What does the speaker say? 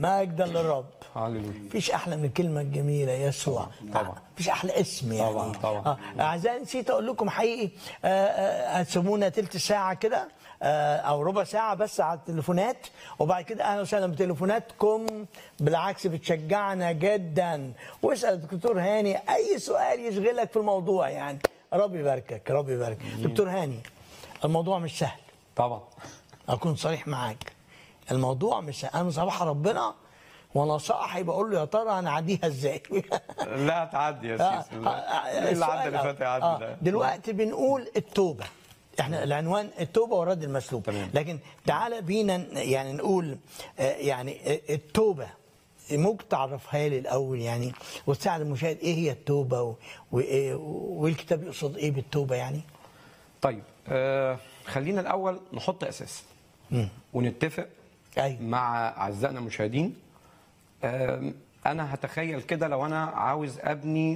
مجدا للرب هللويا مفيش احلى من الكلمه الجميله يسوع طبعا. مفيش احلى اسم يعني طبعا، طبعا. آه. اعزائي نسيت اقول لكم حقيقي آه، آه، هتسيبونا تلت ساعه كده آه، او ربع ساعه بس على التليفونات وبعد كده اهلا وسهلا بتليفوناتكم بالعكس بتشجعنا جدا واسال الدكتور هاني اي سؤال يشغلك في الموضوع يعني ربي يباركك ربي يباركك دكتور هاني الموضوع مش سهل طبعا اكون صريح معاك الموضوع مش انا صباح ربنا وانا صاحي بقول له يا ترى هنعديها ازاي لا تعدي يا آه، سيسي آه، لا. آه، ايه اللي عدى السؤال اللي فات آه، يعدي ده دلوقتي بنقول التوبه احنا العنوان التوبه ورد المسلوب تمام. لكن تعالى بينا ن- يعني نقول آه، يعني آه، التوبه ممكن تعرفها لي الاول يعني وتساعد المشاهد ايه هي التوبه و- وايه والكتاب يقصد ايه بالتوبه يعني طيب آه خلينا الاول نحط اساس ونتفق ايوه مع اعزائنا المشاهدين آم، انا هتخيل كده لو انا عاوز ابني